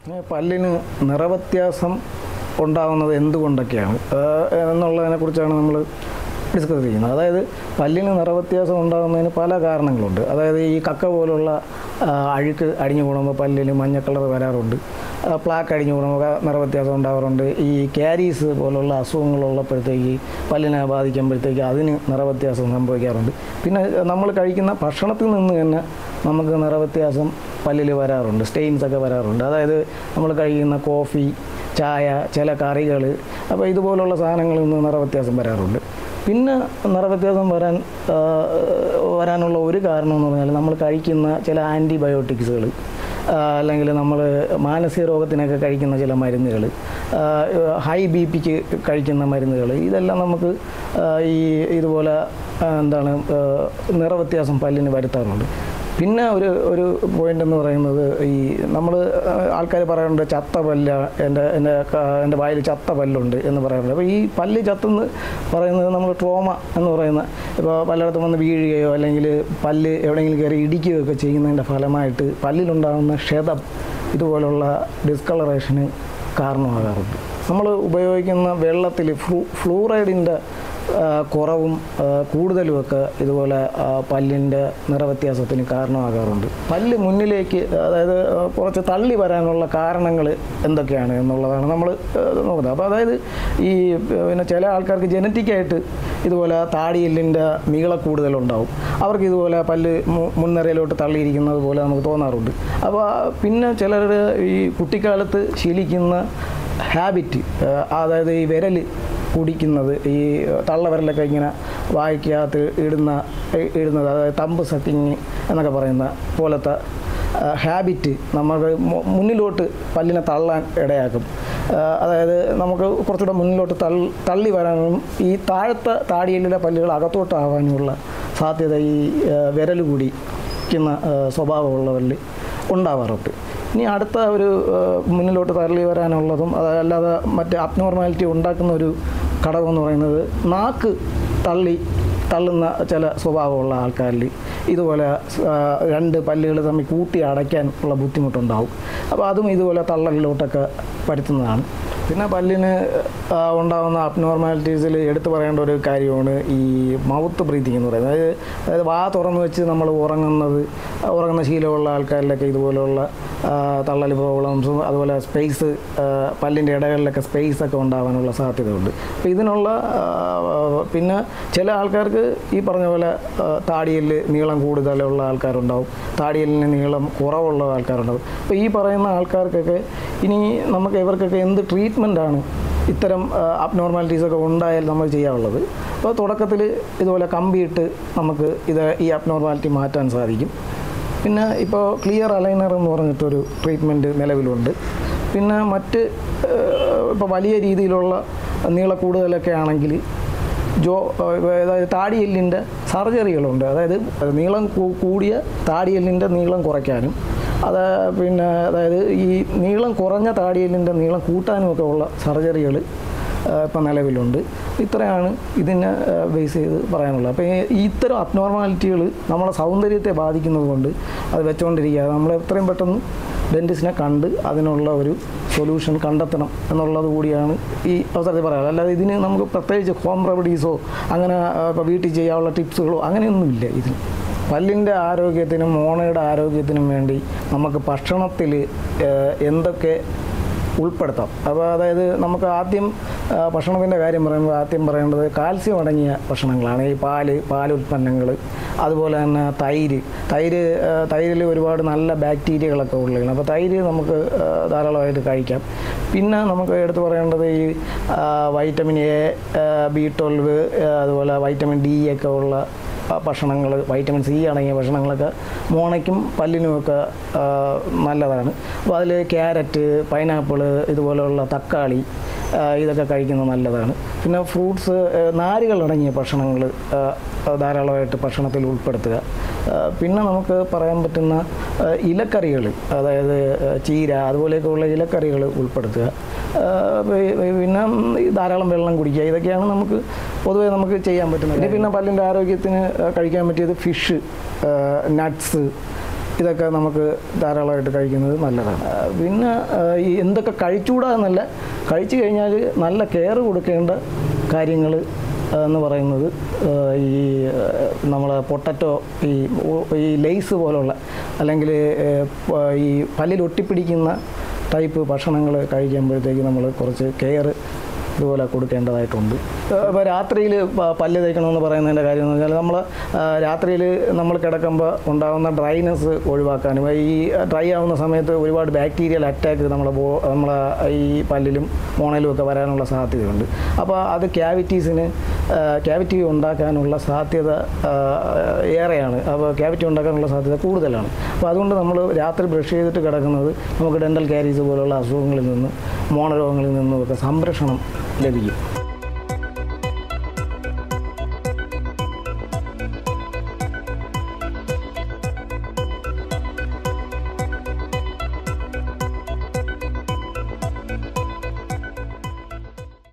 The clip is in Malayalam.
പല്ലിന് നിറവ്യത്യാസം ഉണ്ടാകുന്നത് എന്തുകൊണ്ടൊക്കെയാണ് ആഹ് എന്നുള്ളതിനെ കുറിച്ചാണ് നമ്മൾ ഡിസ്കസ് ചെയ്യുന്നത് അതായത് പല്ലിന് നിറവ്യത്യാസം ഉണ്ടാകുന്നതിന് പല കാരണങ്ങളുണ്ട് അതായത് ഈ കക്ക പോലുള്ള ആഹ് അഴുക്ക് അടിഞ്ഞു കൂടുമ്പോൾ പല്ലിന് മഞ്ഞ കളർ വരാറുണ്ട് ആഹ് പ്ലാക്ക് അടിഞ്ഞു കൂടുമ്പോൾ നിറവ്യത്യാസം ഉണ്ടാകാറുണ്ട് ഈ ക്യാരീസ് പോലുള്ള അസുഖങ്ങളുള്ളപ്പോഴത്തേക്ക് പല്ലിനെ ബാധിക്കുമ്പോഴത്തേക്ക് അതിന് നിറവ്യത്യാസം സംഭവിക്കാറുണ്ട് പിന്നെ നമ്മൾ കഴിക്കുന്ന ഭക്ഷണത്തിൽ നിന്ന് തന്നെ നമുക്ക് നിറവ്യത്യാസം പല്ലിൽ വരാറുണ്ട് സ്റ്റെയിൻസ് ഒക്കെ വരാറുണ്ട് അതായത് നമ്മൾ കഴിക്കുന്ന കോഫി ചായ ചില കറികൾ അപ്പോൾ ഇതുപോലുള്ള സാധനങ്ങളിൽ നിന്ന് നിറവ്യത്യാസം വരാറുണ്ട് പിന്നെ നിറവ്യത്യാസം വരാൻ ആ, വരാനുള്ള ഒരു കാരണം എന്ന് പറഞ്ഞാൽ നമ്മൾ കഴിക്കുന്ന ചില ആൻറ്റിബയോട്ടിക്സുകൾ അല്ലെങ്കിൽ നമ്മൾ മാനസിക രോഗത്തിനൊക്കെ കഴിക്കുന്ന ചില മരുന്നുകൾ ഹൈ ബി പിക്ക് കഴിക്കുന്ന മരുന്നുകൾ ഇതെല്ലാം നമുക്ക് ആ, ഈ ഇതുപോലെ ആ, എന്താണ് ആ, നിറവ്യത്യാസം പല്ലിന് വരുത്താറുണ്ട് പിന്നെ ഒരു ഒരു പോയിന്റ് എന്ന് പറയുന്നത് ഈ നമ്മൾ ആൾക്കാർ പറയാറുണ്ട് ചത്ത പല്ല എൻ്റെ എൻ്റെ ക- എൻ്റെ വായിൽ ചത്ത പല്ലുണ്ട് എന്ന് പറയാറുണ്ട് അപ്പോൾ ഈ പല്ല് ചത്തെന്ന് പറയുന്നത് നമ്മൾ ട്രോമ എന്ന് പറയുന്ന ഇപ്പോൾ പലയിടത്തും വന്ന് വീഴുകയോ അല്ലെങ്കിൽ പല്ല് എവിടെയെങ്കിലും കയറി ഇടിക്കുകയോ ഒക്കെ ചെയ്യുന്നതിൻ്റെ ഫലമായിട്ട് പല്ലിലുണ്ടാകുന്ന ക്ഷതം ഇതുപോലുള്ള ഡിസ്കളറേഷന് കാരണമാകാറുണ്ട് നമ്മൾ ഉപയോഗിക്കുന്ന വെള്ളത്തിൽ ഫ്ലൂ ഫ്ലൂറൈഡിൻ്റെ ആ, കുറവും ആ, കൂടുതലുമൊക്കെ ഇതുപോലെ ആ, പല്ലിൻ്റെ നിറവ്യത്യാസത്തിന് കാരണമാകാറുണ്ട് പല്ല് മുന്നിലേക്ക് അതായത് ആ, കുറച്ച് തള്ളി വരാനുള്ള കാരണങ്ങൾ എന്തൊക്കെയാണ് എന്നുള്ളതാണ് നമ്മൾ നോക്കുന്നത് അപ്പോൾ അതായത് ഈ പിന്നെ ചില ആൾക്കാർക്ക് ജനറ്റിക്കായിട്ട് ഇതുപോലെ താടിയെല്ലിൻ്റെ നീള കൂടുതലുണ്ടാവും അവർക്ക് ഇതുപോലെ പല്ല് മു- മുൻനിരയിലോട്ട് തള്ളിയിരിക്കുന്നത് പോലെ നമുക്ക് തോന്നാറുണ്ട് അപ്പോൾ പിന്നെ ചിലർ ഈ കുട്ടിക്കാലത്ത് ശീലിക്കുന്ന ഹാബിറ്റ് അതായത് ഈ വിരൽ കുടിക്കുന്നത് ഈ തള്ളവിരലൊക്കെ ഇങ്ങനെ വായിക്കകത്ത് ഇടുന്ന ഇടുന്നത് അതായത് തമ്പ് സക്കിങ് എന്നൊക്കെ പറയുന്ന പോലത്തെ ഹാബിറ്റ് നമുക്ക് മു- മുന്നിലോട്ട് പല്ലിനെ തള്ളാൻ ഇടയാക്കും ആ, അതായത് നമുക്ക് കുറച്ചുകൂടെ മുന്നിലോട്ട് തള്ളി തള്ളി വരാനും ഈ താഴത്തെ താടിയല്ലിലെ പല്ലുകൾ അകത്തോട്ടാവാനുമുള്ള സാധ്യത ഈ ആ, വിരൽ കുടിക്കുന്ന ആ, സ്വഭാവമുള്ളവരിൽ ഉണ്ടാവാറുണ്ട് ഇനി അടുത്ത ഒരു ആ, മുന്നിലോട്ട് തള്ളി വരാനുള്ളതും അതല്ലാതെ മറ്റ് അബ്നോർമാലിറ്റി ഉണ്ടാക്കുന്ന ഒരു ഘടകം എന്ന് പറയുന്നത് നാക്ക് തള്ളി തള്ളുന്ന ചില സ്വഭാവമുള്ള ആൾക്കാരിൽ ഇതുപോലെ ആ, രണ്ട് പല്ലുകൾ തമ്മിൽ കൂട്ടി അടയ്ക്കാൻ ഉള്ള ബുദ്ധിമുട്ടുണ്ടാവും അപ്പോൾ അതും ഇതുപോലെ തള്ളലിലോട്ടൊക്കെ പറ്റുന്നതാണ് പിന്നെ പല്ലിന് ആ, ഉണ്ടാകുന്ന അബ്നോർമാലിറ്റീസിൽ എടുത്തു പറയേണ്ട ഒരു കാര്യമാണ് ഈ മൗത്ത് ബ്രീതിങ് എന്ന് പറയുന്നത് അതായത് അതായത് വാ തുറന്ന് വെച്ച് നമ്മൾ ഉറങ്ങുന്നത് ഉറങ്ങുന്ന ശീലമുള്ള ആൾക്കാരിലൊക്കെ ഇതുപോലെയുള്ള ആ, തള്ളൽ പ്രോബ്ലംസും അതുപോലെ സ്പേസ് പല്ലിൻ്റെ ഇടകളിലൊക്കെ സ്പേസ് ഒക്കെ ഉണ്ടാകാനുള്ള സാധ്യതയുണ്ട് അപ്പോൾ ഇതിനുള്ള ആ, പിന്നെ ചില ആൾക്കാർക്ക് ഈ പറഞ്ഞ പോലെ ആ, താടിയെല്ല് നീളം കൂടുതലുള്ള ആൾക്കാരുണ്ടാവും താടിയെല്ലിന് നീളം കുറവുള്ള ആൾക്കാരുണ്ടാവും അപ്പോൾ ഈ പറയുന്ന ആൾക്കാർക്കൊക്കെ ഇനി നമുക്ക് ഇവർക്കൊക്കെ എന്ത് ട്രീറ്റ്മെൻറ്റാണ് ഇത്തരം അബ്നോർമാലിറ്റീസ് ഒക്കെ ഉണ്ടായാൽ നമ്മൾ ചെയ്യാനുള്ളത് അപ്പോൾ തുടക്കത്തിൽ ഇതുപോലെ കമ്പിയിട്ട് നമുക്ക് ഇത് ഈ അബ്നോർമാലിറ്റി മാറ്റാൻ സാധിക്കും പിന്നെ ഇപ്പോൾ ക്ലിയർ അലൈനർ എന്ന് പറഞ്ഞിട്ടൊരു ട്രീറ്റ്മെൻറ്റ് നിലവിലുണ്ട് പിന്നെ മറ്റ് ഇപ്പോൾ വലിയ രീതിയിലുള്ള നീള കൂടുതലൊക്കെ ആണെങ്കിൽ ജോ അതായത് താടിയെല്ലിൻ്റെ സർജറികളുണ്ട് അതായത് നീളം കൂ- കൂടിയ താടിയെല്ലിൻ്റെ നീളം കുറയ്ക്കാനും അത് പിന്നെ അതായത് ഈ നീളം കുറഞ്ഞ താടിയെല്ലിൻ്റെ നീളം കൂട്ടാനും ഒക്കെ ഉള്ള സർജറികൾ ഇപ്പം നിലവിലുണ്ട് ഇത്രയാണ് ഇതിനെ ബേസ് ചെയ്ത് പറയാനുള്ളത് അപ്പോൾ ഈ ഇത്തരം അബ്നോർമാലിറ്റികൾ നമ്മളെ സൗന്ദര്യത്തെ ബാധിക്കുന്നത് കൊണ്ട് അത് വെച്ചുകൊണ്ടിരിക്കുക നമ്മൾ എത്രയും പെട്ടെന്ന് ഡെൻറ്റിസ്റ്റിനെ കണ്ട് അതിനുള്ള ഒരു സൊല്യൂഷൻ കണ്ടെത്തണം എന്നുള്ളത് കൂടിയാണ് ഈ അവസരത്തിൽ പറയാറ് അല്ലാതെ ഇതിന് നമുക്ക് പ്രത്യേകിച്ച് ഹോം റെമഡീസോ അങ്ങനെ ഇപ്പോൾ വീട്ടിൽ ചെയ്യാനുള്ള ടിപ്സുകളോ അങ്ങനെയൊന്നുമില്ല ഇതിന് പല്ലിൻ്റെ ആരോഗ്യത്തിനും മോണയുടെ ആരോഗ്യത്തിനും വേണ്ടി നമുക്ക് ഭക്ഷണത്തിൽ എന്തൊക്കെ ഉൾപ്പെടുത്താം അപ്പോൾ അതായത് നമുക്ക് ആദ്യം ആ, ഭക്ഷണത്തിൻ്റെ കാര്യം പറയുമ്പോൾ ആദ്യം പറയേണ്ടത് കാൽസ്യം അടങ്ങിയ ഭക്ഷണങ്ങളാണ് ഈ പാല് പാലുൽപ്പന്നങ്ങൾ അതുപോലെ തന്നെ തൈര് തൈര് ആ, തൈരിൽ ഒരുപാട് നല്ല ബാക്ടീരിയകളൊക്കെ ഉള്ളതാണ് അപ്പോൾ തൈര് നമുക്ക് ആ, ധാരാളമായിട്ട് കഴിക്കാം പിന്നെ നമുക്ക് എടുത്തു പറയേണ്ടത് ഈ ആ, വൈറ്റമിൻ എ ബി ട്വൽവ് അതുപോലെ വൈറ്റമിൻ ഡി ഒക്കെ ഉള്ള ഭക്ഷണങ്ങൾ വൈറ്റമിൻ സി അടങ്ങിയ ഭക്ഷണങ്ങളൊക്കെ മോണയ്ക്കും പല്ലിനുമൊക്കെ ആ, നല്ലതാണ് അപ്പോൾ അതിൽ ക്യാരറ്റ് പൈനാപ്പിൾ ഇതുപോലെയുള്ള തക്കാളി ആ, ഇതൊക്കെ കഴിക്കുന്നത് നല്ലതാണ് പിന്നെ ഫ്രൂട്ട്സ് നാരുകൾ അടങ്ങിയ ഭക്ഷണങ്ങൾ ധാരാളമായിട്ട് ഭക്ഷണത്തിൽ ഉൾപ്പെടുത്തുക ആ, പിന്നെ നമുക്ക് പറയാൻ പറ്റുന്ന ഇലക്കറികൾ അതായത് ആ, ചീര അതുപോലെയൊക്കെയുള്ള ഇലക്കറികൾ ഉൾപ്പെടുത്തുക ആ, പി- പിന്നെ ഈ ധാരാളം വെള്ളം കുടിക്കുക ഇതൊക്കെയാണ് നമുക്ക് പൊതുവേ നമുക്ക് ചെയ്യാൻ പറ്റുന്നത് ഇനി പിന്നെ പല്ലിൻ്റെ ആരോഗ്യത്തിന് ആ, കഴിക്കാൻ പറ്റിയത് ഫിഷ് നട്ട്സ് ഇതൊക്കെ നമുക്ക് ധാരാളമായിട്ട് കഴിക്കുന്നത് നല്ലതാണ് ആ, പിന്നെ ആ, ഈ എന്തൊക്കെ കഴിച്ചുകൂടാ എന്നല്ല കഴിച്ചു കഴിഞ്ഞാൽ നല്ല കെയർ കൊടുക്കേണ്ട കാര്യങ്ങൾ എന്ന് പറയുന്നത് ആ, ഈ നമ്മൾ പൊട്ടറ്റോ ഈ ഉ- ഈ ലെയ്സ് പോലുള്ള അല്ലെങ്കിൽ ഈ പല്ലിൽ ഒട്ടിപ്പിടിക്കുന്ന ടൈപ്പ് ഭക്ഷണങ്ങൾ കഴിക്കുമ്പോഴത്തേക്ക് നമ്മൾ കുറച്ച് കെയർ ഇതുപോലെ കൊടുക്കേണ്ടതായിട്ടുണ്ട് ഇപ്പോൾ രാത്രിയിൽ പല്ല് തേക്കണമെന്ന് പറയുന്നതിൻ്റെ കാര്യം എന്ന് പറഞ്ഞാൽ നമ്മൾ രാത്രിയിൽ നമ്മൾ കിടക്കുമ്പോൾ ഉണ്ടാകുന്ന ഡ്രൈനെസ് ഒഴിവാക്കാനും ഈ ഡ്രൈ ആവുന്ന സമയത്ത് ഒരുപാട് ബാക്ടീരിയൽ അറ്റാക്ക് നമ്മളെ ബോ നമ്മളെ ഈ പല്ലിലും മോണയിലും ഒക്കെ വരാനുള്ള സാധ്യതയുണ്ട് അപ്പോൾ അത് ക്യാവിറ്റീസിന് ക്യാവിറ്റി ഉണ്ടാക്കാനുള്ള സാധ്യത ആ, ഏറെയാണ് അപ്പോൾ ക്യാവിറ്റി ഉണ്ടാക്കാനുള്ള സാധ്യത കൂടുതലാണ് അപ്പോൾ അതുകൊണ്ട് നമ്മൾ രാത്രി ബ്രഷ് ചെയ്തിട്ട് കിടക്കുന്നത് നമുക്ക് ഡെൻ്റൽ കാരീസ് പോലുള്ള അസുഖങ്ങളിൽ നിന്ന് മോണരോഗങ്ങളിൽ നിന്നും ഒക്കെ സംരക്ഷണം ലഭിക്കും